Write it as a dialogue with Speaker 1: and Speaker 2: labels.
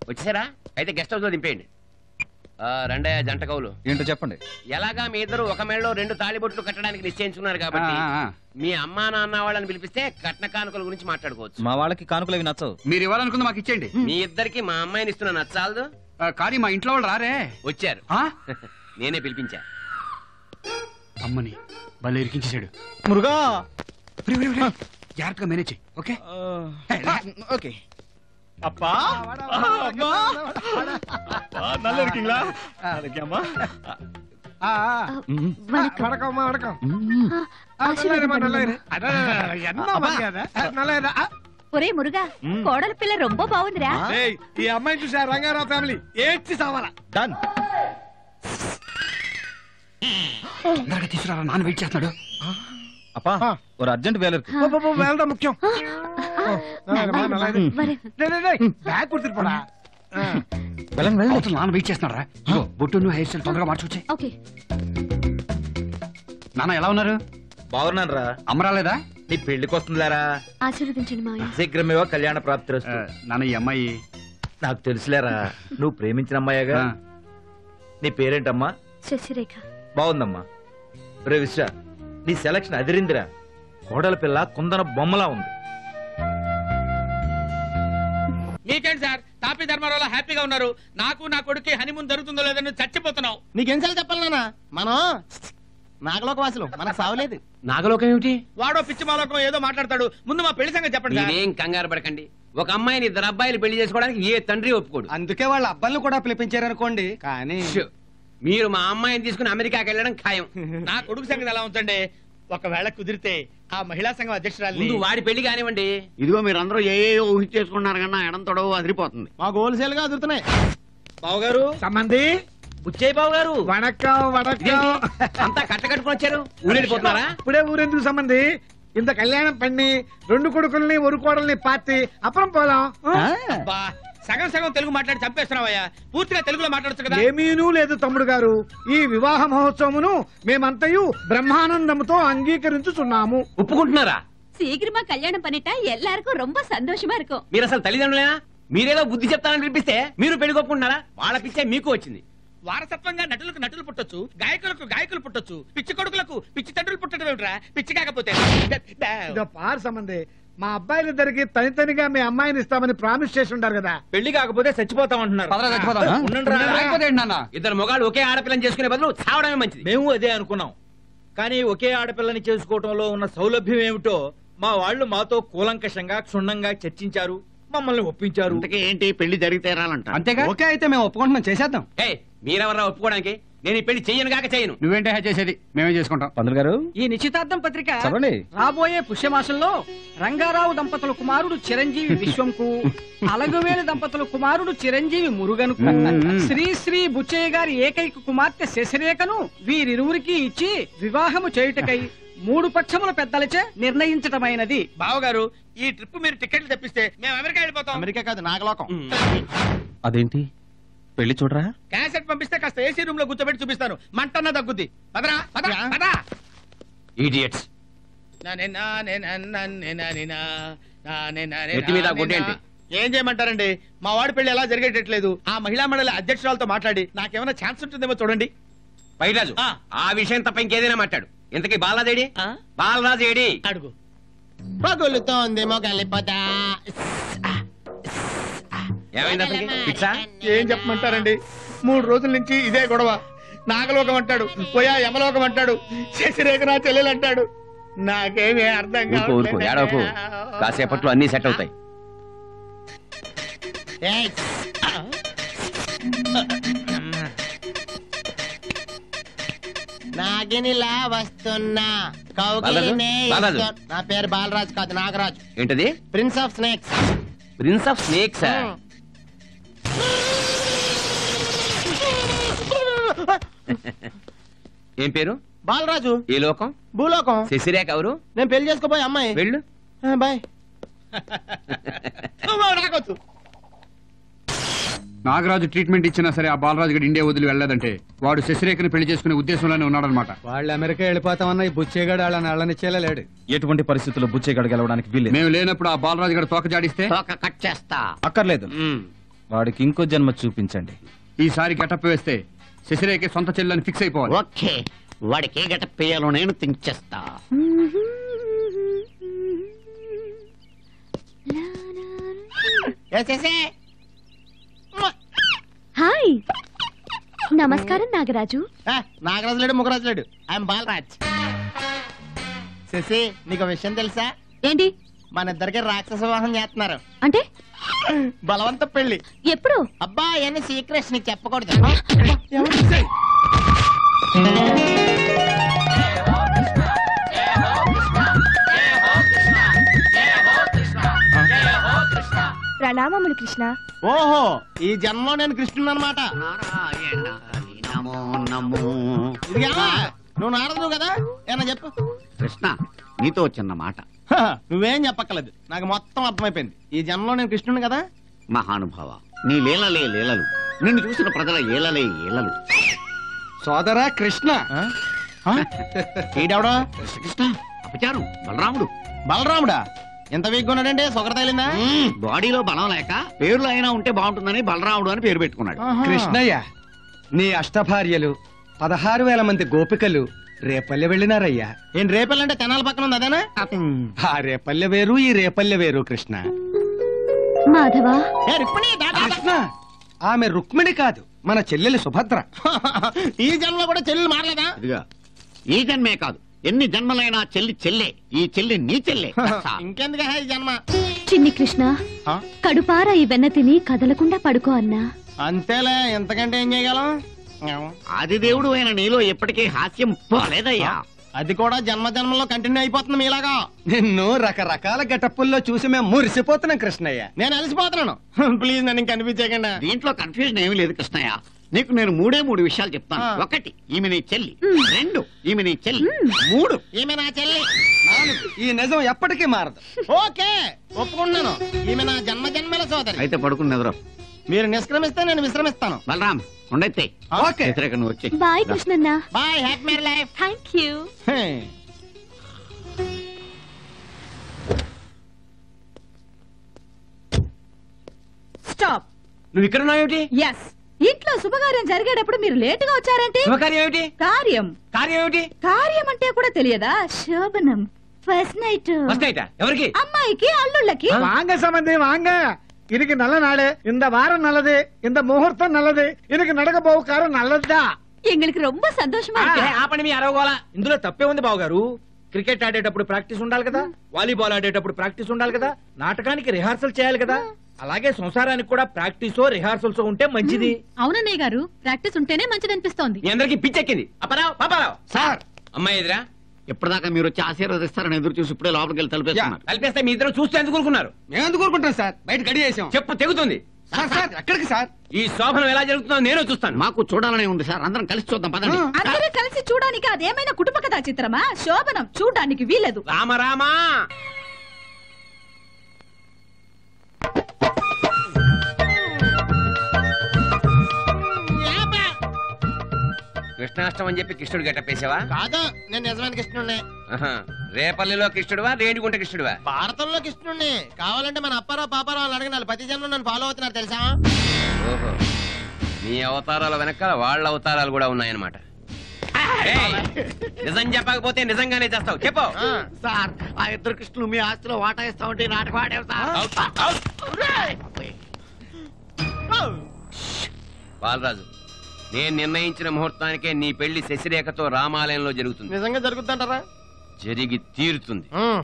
Speaker 1: వచ్చేసారా అయితే guest house లో దింపేయండి ఆ, రండే జంట కవులు
Speaker 2: ఏంటో చెప్పండి
Speaker 1: ఎలాగా మీ ఇద్దరు ఒక మెడలో రెండు తాళిబొట్లు కట్టడానికి నిశ్చయించుకున్నారు కాబట్టి
Speaker 2: ఆ, ఆ, ఆ.
Speaker 1: మీ అమ్మా నాన్న వాళ్ళని పిలిపిస్తే కట్న కానుకల గురించి మాట్లాడుకోవచ్చు
Speaker 2: మా వాళ్ళకి కానుకలు అవి నచ్చవు
Speaker 3: మీరు ఇవ్వాలనుకుంది మాకు ఇచ్చేయండి
Speaker 1: మీ ఇద్దరికి మా అమ్మాయిని ఇస్తున్న నచ్చాలదు
Speaker 3: ఆ, కానీ మా ఇంట్లో వాళ్ళు రారే
Speaker 1: వచ్చారు
Speaker 3: ఆ?
Speaker 1: నేనే పిలిపించా
Speaker 3: అమ్మని భలే ఇరికించేశాడు
Speaker 2: మురుగా
Speaker 3: ఒరేయ్, ఒరేయ్, ఒరేయ్. జాగ్రత్తగా మేనేజ్ చెయ్యి ఓకే ఏయ్, లే.
Speaker 2: ఓకే அப்பா அம்மா அப்பா நல்லா இருக்கீங்களா இருக்கேம்மா
Speaker 4: வணக்கம்மா வணக்கம் ஆ, நல்லா இருமா, நல்லா இரு. அட, அட, அட, என்ன மரியாதை ஆ, நல்லா இரு. ஆ,
Speaker 5: ఒరే మురుగా కోడల పిల్ల రొంబ బాగుందిరా
Speaker 4: ఏయ్, ఈ అమ్మాయి చూసా రంగారావు ఫ్యామిలీ ఏడ్చి సావాలా
Speaker 2: డన్
Speaker 3: తొందరగా తీసుకురా నాన్న వెయిట్ చేస్తున్నాడు
Speaker 2: அப்பா ஒரு అర్జెంట్ వేலை இருக்கு
Speaker 4: పో, పో, పో, వెళ్ళడం ముఖ్యం ఓ, நல்லா இருமா, நல்லா ఇరు.
Speaker 5: మరి
Speaker 4: டேய், டேய், டேய், బ్యాగ్ కుడుతురు పోడా ఆ.
Speaker 2: వెళ్ళండి వెళ్ళండి
Speaker 3: అవతల నాన్న వెయిట్ చేస్తున్నారా ఇదిగో బొట్టు హెయిర్ స్టైల్ తొందరగా మార్చొచ్చే
Speaker 5: ఓకే
Speaker 3: నాన్న ఎలా ఉన్నారు
Speaker 6: బాగున్నాను రా
Speaker 3: అమ్మరాలేదా
Speaker 6: నీ పెళ్లికి వస్తుందిలేరా
Speaker 5: ఆశీర్వదించండి మావయ్య
Speaker 6: శీఘ్రమేవో కళ్యాణ ప్రాప్తి
Speaker 3: ఆ, నాన్న ఈ అమ్మాయి
Speaker 6: నాకు తెలుసులేరా నువ్వు ప్రేమించిన అమ్మాయిగా
Speaker 3: ఆ,
Speaker 6: నీ పేరేంటమ్మా
Speaker 5: శశిరేఖ
Speaker 6: బాగుందమ్మా రే విశ్వ నీ సెలక్షన్ అదిరిందిరా కోడల పిల్ల కుందన బొమ్మలా ఉంది
Speaker 7: మీకేంటి సార్ తాపీ ధర్మారావు హ్యాపీగా ఉన్నారు నాకు నా కొడుక్కి హనీమూన్ జరుగుతుందో లేదని చచ్చిపోతున్నావు
Speaker 8: నీకెన్నిసార్లు చెప్పాలి నాన్న మనం నాగలోక వాసులు మనకు సావలేదు
Speaker 1: నాగలోకం ఏమిటి
Speaker 7: వాడో పిచ్చి మాలోకం ఏదో మాట్లాడతాడు ముందు మా పెళ్లి సంగతి చెప్పండి సార్
Speaker 1: మీరేం కంగారు పడకండి ఒక అమ్మాయిని ఇద్దరు అబ్బాయిలు పెళ్లి చేసుకోవడానికి ఏ తండ్రి ఒప్పుకోడు
Speaker 8: అందుకే వాళ్ళ అబ్బాయిలు కూడా పిలిపించారనుకోండి కానీ
Speaker 1: షూ. మీరు మా అమ్మాయిని తీసుకుని అమెరికాకి వెళ్ళడం ఖాయం
Speaker 7: నా కొడుకు సంగతి ఎలా ఉంచండి ఒకవేళ కుదిరితే ఆ మహిళా సంఘం అధ్యక్షురాలు
Speaker 1: ముందు వాడి పెళ్లి కానివ్వండి
Speaker 9: ఇదిగో మీరందరూ ఏ ఏ ఊహించేసుకున్నారు కన్నా ఎడం తొడవు అదిరిపోతుంది
Speaker 8: మాకు హోల్సేల్ గా అదురుతున్నాయి
Speaker 7: బావగారు
Speaker 4: సంబంధి
Speaker 7: బుచ్చయ్య బాబు గారు
Speaker 4: వణక్కం వణక్కం
Speaker 1: ఇదేంటి? అంతా కట్ట కట్టుకుని వచ్చారు ఊరెళ్ళిపోతున్నారా
Speaker 4: ఇప్పుడే ఊరెందుకు సంబంధి ఇంత కళ్యాణం పండి రెండు కొడుకుల్ని ఒక కోడల్ని పాతి అப்புறம் పోదాం
Speaker 7: అబ్బా సగం సగం తెలుగు మాట్లాడి చంపేస్తున్నావయ్యా పూర్తిగా తెలుగులో మాట్లాడచ్చు కదా
Speaker 4: ఏమీనూ లేదు తమ్ముడు గారు ఈ వివాహ మహోత్సవమును మేమంతయు బ్రహ్మానందముతో అంగీకరించుచున్నాము
Speaker 1: ఒప్పుకుంటున్నారా
Speaker 5: சீக்கிரமா கல்யாணம் பண்ணிட்டா எல்லாருக்கும் ரொம்ப சந்தோஷமா இருக்கும்
Speaker 1: మీరు అసలు తల్లిదండ్రులేనా మీరేదో బుద్ధి చెప్తానని పిలిపిస్తే మీరు పెళ్లి కొప్పుకుంటున్నారా వాళ్ళ పిచ్చే మీకు వచ్చింది
Speaker 7: వారసత్వంగా నటులకు నటులు పుట్టొచ్చు గాయకులకు గాయకులు పుట్టొచ్చు పిచ్చి కొడుకులకు పిచ్చి తండ్రులు పుట్టడం ఏమిట్రా పిచ్చి కాకపోతే
Speaker 4: ఇదో పార్ సంబంధి మా అబ్బాయిలిద్దరికి తనితనిగా మీ అమ్మాయిని ఇస్తామని ప్రామిస్ చేసి ఉంటారు కదా
Speaker 6: పెళ్లి కాకపోతే చచ్చిపోతామంటున్నారు
Speaker 3: పదరా చచ్చిపోదాం
Speaker 6: ఉండండి రా.
Speaker 3: రాకపోతే ఏంటి నాన్న
Speaker 1: ఇద్దరు మొగాళ్ళు ఒకే ఆడపిల్లని చేసుకునే బదులు చావడమే మంచిది
Speaker 6: మేము అదే అనుకున్నాం కానీ ఒకే ఆడపిల్లని చేసుకోవటంలో ఉన్న సౌలభ్యం ఏమిటో మా వాళ్ళు మాతో కూలంకషంగా క్షుణ్ణంగా చర్చించారు మమ్మల్ని ఒప్పించారు
Speaker 9: ఇంతకీ ఏంటి పెళ్లి జరిగి తీరాలంట
Speaker 3: అంతేగా
Speaker 8: ఓకే అయితే మేము ఒప్పుకుంటున్నాం చేసేద్దాం
Speaker 1: ఏ మీరెవర్రా ఒప్పుకోవడానికి నేను ఈ పెళ్లి చెయ్యను కాక చేయను
Speaker 3: నువ్వేంటే చేసేది మేమే చేసుకుంటాం
Speaker 2: పంతులు గారు
Speaker 8: ఈ నిశ్చితార్థం పత్రిక
Speaker 2: చదవండి
Speaker 8: రాబోయే పుష్యమాసంలో రంగారావు దంపతుల కుమారుడు చిరంజీవి విశ్వంకు అలగువేలు దంపతుల కుమారుడు చిరంజీవి మురుగన్కు శ్రీ శ్రీ బుచ్చయ్య గారి ఏకైక కుమార్తె శశిరేఖను వీరిరువురికి ఇచ్చి వివాహము చేయుటకై మూడు పక్షముల పెద్దలచే నిర్ణయించటమైనది
Speaker 7: బావగారు ఈ ట్రిప్ మీరు టికెట్లు తెప్పిస్తే మేము అమెరికా వెళ్ళిపోతాం
Speaker 8: అమెరికా కాదు నాగలోకం
Speaker 2: అదేంటి పెళ్లి చూడరా
Speaker 7: క్యాసెట్ పంపిస్తే కాస్త ఏసీ రూమ్ లో కూర్చోబెట్టి చూపిస్తాను మంటన్న తగ్గుద్ది పదరా పద పద
Speaker 1: ఈడియట్స్
Speaker 7: నానే నానే నన్నే నానే నా, నానే నానే
Speaker 1: నెత్తి మీద
Speaker 7: నానే
Speaker 1: గుడ్డేంటి?
Speaker 7: నా. ఏం చేయమంటారండి మా వాడి పెళ్లి ఎలా జరిగేటట్లేదు ఆ మహిళా మండలి అధ్యక్షురాలతో మాట్లాడి నాకేమైనా ఛాన్స్ ఉంటుందేమో చూడండి
Speaker 1: బయటరాజు
Speaker 7: ఆ.
Speaker 1: ఆ విషయం తప్ప ఇంకేదైనా మాట్లాడు ఇంతకీ బాలరాజు ఏడి
Speaker 7: ఆ?
Speaker 1: బాలరాజు ఏడి
Speaker 7: అడుగు
Speaker 8: పగులుతోందేమో కలిపదా
Speaker 1: ఏమైంది అసలు ఫిక్సా
Speaker 7: ఏం చెప్పమంటారండి మూడు రోజుల నుంచి ఇదే గొడవ నాగలోకం అంటాడు పోయా యమలోకం అంటాడు శశిరేఖ నా చెల్లెలు అంటాడు నాకేమీ అర్థం
Speaker 1: ఊరుకో ఊరుకో ఏడవకు కాసేపట్లో అన్ని సెట్ అవుతాయి
Speaker 8: నాగినిలా వస్తున్నా
Speaker 1: కౌగిలినే బాలరాజు, బాలరాజు. ఇస్తు-
Speaker 8: నా పేరు బాలరాజు కాదు నాగరాజు
Speaker 1: ఏంటది
Speaker 8: prince of snakes
Speaker 1: prince of snakes ఏం పేరు
Speaker 8: బాలరాజు
Speaker 1: ఈ లోకం
Speaker 8: భూలోకం
Speaker 1: శశిరేఖ ఎవరు
Speaker 8: నేను పెళ్లి చేసుకోబోయే అమ్మాయి
Speaker 1: వెళ్ళు
Speaker 8: బాయ్
Speaker 7: రాకొచ్చు
Speaker 3: నాగరాజు ట్రీట్మెంట్ ఇచ్చినా సరే ఆ బాలరాజు గడి ఇండియా వదిలి వెళ్ళలేదంటే వాడు శశిరేఖని పెళ్లి చేసుకునే ఉద్దేశంలోనే ఉన్నాడనమాట
Speaker 8: వాళ్ళు అమెరికా వెళ్ళిపోతామన్న ఈ బుచ్చేగాడు వాళ్ళని వెళ్ళనిచ్చేలా లేడు
Speaker 2: ఎటువంటి పరిస్థితుల్లో బుచ్చే గడ గెలవడానికి వీల్లేదు
Speaker 3: మేము లేనప్పుడు ఆ బాలరాజు గడి తోక జాడిస్తే
Speaker 9: తోక కట్ చేస్తా
Speaker 2: అక్కర్లేదు వాడికి ఇంకో జన్మ చూపించండి
Speaker 3: ఈసారి గెటప్ వేస్తే శశిరేఖ సొంత చెల్లెని ఫిక్స్ అయిపోవాలి
Speaker 9: ఓకే వాడికి ఏ గట పేయాలో నేను థింక్ చేస్తా
Speaker 5: హాయ్ నమస్కారం నాగరాజు
Speaker 7: నాగరాజు లేడు ముగరాజు లేడు ఐఎమ్ బాలరాజ్ శశి నీకు విషయం తెలుసా
Speaker 5: ఏంటి
Speaker 7: మన ఇద్దరికి రాక్షస వివాహం చేస్తున్నారు
Speaker 5: అంటే
Speaker 7: బలవంత పెళ్లి
Speaker 5: ఎప్పుడు
Speaker 7: అబ్బా అని సీక్రెట్స్ నీకు చెప్పకూడదు
Speaker 5: ప్రణామములు కృష్ణ
Speaker 7: ఓహో ఈ జన్మలో నేను కృష్ణుడు అనమాట
Speaker 9: నారాయణ హరి నమో నమో
Speaker 7: నువ్వు నారదు కదా ఏమన్నా చెప్పు
Speaker 9: కృష్ణ నీతో చిన్న మాట
Speaker 7: హ, నువ్వేం చెప్పక్కర్లేదు నాకు మొత్తం అర్థమైపోయింది ఈ జన్మలో నేను కృష్ణుడు కదా
Speaker 9: మహానుభావ నీ లీలలే లీలలు నిన్ను చూసిన ప్రజల ఏలలే ఏలలు
Speaker 7: సోదరా కృష్ణ ఈడెవడో
Speaker 9: కృష్ణ అపచారం బలరాముడు
Speaker 7: బలరాముడా ఎంత వీక్ ఉన్నాడంటే సొగర తగిలిందా
Speaker 9: మ్మ్, బాడీలో బలం లేక పేర్లు అయినా ఉంటే బాగుంటుందని బలరాముడు అని పేరు పెట్టుకున్నాడు
Speaker 10: కృష్ణయ్య నీ అష్టభార్యలు పదహారు వేల మంది గోపికలు రేపల్లె వెళ్ళినారయ్యా
Speaker 7: ఏం రేపెళ్ళంటే తెనాల పక్కన ఉంది అదేనా
Speaker 10: ఆ రేపల్లె వేరు ఈ రేపల్లె వేరు కృష్ణ
Speaker 5: మాధవా
Speaker 7: ఏ, రుక్మిణి, దా, దా, దా.
Speaker 10: కృష్ణ ఆమె రుక్మిణి కాదు మన చెల్లెలి సుభద్ర
Speaker 7: ఈ జన్మలో కూడా చెల్లెలు మారలేదా
Speaker 9: ఇదిగా ఈ జన్మే కాదు ఎన్ని జన్మలైనా చెల్లి చెల్లే ఈ చెల్లి నీ చెల్లే
Speaker 7: ఇంకెందుకు ఈ జన్మ
Speaker 5: చిన్ని కృష్ణ
Speaker 7: ఆ?
Speaker 5: కడుపార ఈ వెన్న తిని కదలకుండా పడుకో అన్నా
Speaker 7: అంతేలే ఎంతకంటే ఏం చేయగలం
Speaker 9: ఆది దేవుడు అయిన నీలో ఎప్పటికీ హాస్యం పోలేదయ్యా
Speaker 7: అది కూడా జన్మ జన్మలో కంటిన్యూ అయిపోతుంది మీలాగా
Speaker 10: నిన్ను రకరకాల గెటప్పుల్లో చూసి మేము మురిసిపోతున్నాం కృష్ణయ్య
Speaker 7: నేను అలసిపోతున్నాను ప్లీజ్ నన్ను ఇంక కనిపించేయకండి
Speaker 9: దీంట్లో కన్ఫ్యూజన్ ఏమీ లేదు కృష్ణయ్య నీకు నేను మూడే మూడు విషయాలు చెప్తాను
Speaker 7: ఆ.
Speaker 9: ఒకటి ఈమె నీ చెల్లి రెండు ఈమె నీ చెల్లి మూడు
Speaker 7: ఈమె నా చెల్లి
Speaker 10: నాలుగు, ఈ నిజం ఎప్పటికీ మారదు
Speaker 7: ఓకే ఒప్పుకుంటున్నాను ఈమె నా జన్మ జన్మల సోదరి
Speaker 9: అయితే పడుకుని నిద్ర
Speaker 7: మీరు నిష్క్రమిస్తే నేను విశ్రమిస్తాను
Speaker 9: బలరాం ఉండైతే
Speaker 10: ఓకే
Speaker 9: వ్యతిరేక నువ్వు వచ్చి
Speaker 5: బాయ్ కృష్ణన్న
Speaker 7: bye happy married life
Speaker 5: thank you
Speaker 1: stop నువ్వు ఇక్కడ ఉన్నావేమిటి
Speaker 8: ఎస్ ఇంట్లో శుభకార్యం జరిగేటప్పుడు మీరు లేటుగా వచ్చారంటే
Speaker 1: శుభకార్యం ఏమిటి
Speaker 8: కార్యం
Speaker 1: కార్యం ఏమిటి
Speaker 8: కార్యం అంటే కూడా తెలియదా
Speaker 5: శోభనం ఫస్ట్ నైట్
Speaker 1: ఫస్ట్ నైట్ ఎవరికి
Speaker 8: అమ్మాయికి అల్లుళ్ళకి
Speaker 4: வாங்க சம்பந்தி வாங்க இன்னைக்கு நல்ல நாள் இந்த வாரம் நல்லது இந்த முகூர்த்தம் நல்லது இன்னைக்கு நடக்க போக காரம் நல்லதுதான்
Speaker 5: எங்களுக்கு ரொம்ப சந்தோஷமா
Speaker 6: ఏ,
Speaker 5: இருக்கு
Speaker 6: ఆపండి మీ అరవగోళ ఇందులో తప్పే ఉంది బావగారు క్రికెట్ ఆడేటప్పుడు ప్రాక్టీస్ ఉండాలి కదా వాలీబాల్ ఆడేటప్పుడు ప్రాక్టీస్ ఉండాలి కదా నాటకానికి రిహార్సల్ చేయాలి కదా అలాగే సంసారానికి కూడా ప్రాక్టీసో రిహార్సల్స్ ఉంటే మంచిది
Speaker 5: అవునన్నయ్య గారు ప్రాక్టీస్ ఉంటేనే మంచిది అనిపిస్తోంది
Speaker 1: మీ అందరికి పిచ్చెక్కింది అపరావు పాపారావు
Speaker 9: సార్
Speaker 1: అమ్మాయి ఎదురా
Speaker 9: ఎప్పటిదాకా మీరు వచ్చి ఆశీర్వదిస్తారని ఎదురు చూసి ఇప్పుడే లోపలికి వెళ్ళి తలిపేస్తున్నారు
Speaker 1: కలిపేస్తే మీ ఇద్దరు చూస్తూ ఎందుకు ఊరుకున్నారు
Speaker 10: మేము ఎందుకు ఊరుకుంటాం సార్ బయట గడి చేసాం
Speaker 1: చెప్పు తెగుతుంది
Speaker 10: సార్ సార్ ఎక్కడికి సార్
Speaker 1: ఈ శోభనం ఎలా జరుగుతుందో నేను చూస్తాను
Speaker 9: మాకు చూడాలనే ఉంది సార్ అందరం కలిసి చూద్దాం పదండి
Speaker 8: అందరూ కలిసి చూడడానికి అదేమైనా కుటుంబ కథా చిత్రమా శోభనం చూడడానికి వీలేదు
Speaker 1: రామ రామా కృష్ణాష్టం అని చెప్పి కృష్ణుడు గెట్టపేసావా
Speaker 7: కాదు నేను నిజమైన కృష్ణుడిని
Speaker 1: రేపల్లిలో కృష్ణుడువా రేణిగుంట కృష్ణుడువా
Speaker 7: భారతంలో కృష్ణుడిని కావాలంటే మన అప్పారావు పాపారావు అని అడిగిన ప్రతి జన్మ నన్ను ఫాలో అవుతున్నారు తెలుసా
Speaker 1: ఓహో నీ అవతారాల వెనకాల వాళ్ళ అవతారాలు కూడా ఉన్నాయన్నమాట ఏయ్, నిజం చెప్పకపోతే నిజంగానే చేస్తావు చెప్పు
Speaker 7: ఆ.
Speaker 9: సార్ ఆ ఇద్దరు కృష్ణులు మీ ఆస్తిలో వాటా ఇస్తా ఉంటే నాటకం ఆడావు
Speaker 1: అవుట్,
Speaker 9: సార్
Speaker 1: అవుట్. బాలరాజు నేను నిర్ణయించిన ముహూర్తానికే నీ పెళ్లి శశిరేఖతో రామాలయంలో జరుగుతుంది
Speaker 7: నిజంగా జరుగుతుంటారా
Speaker 1: జరిగి తీరుతుంది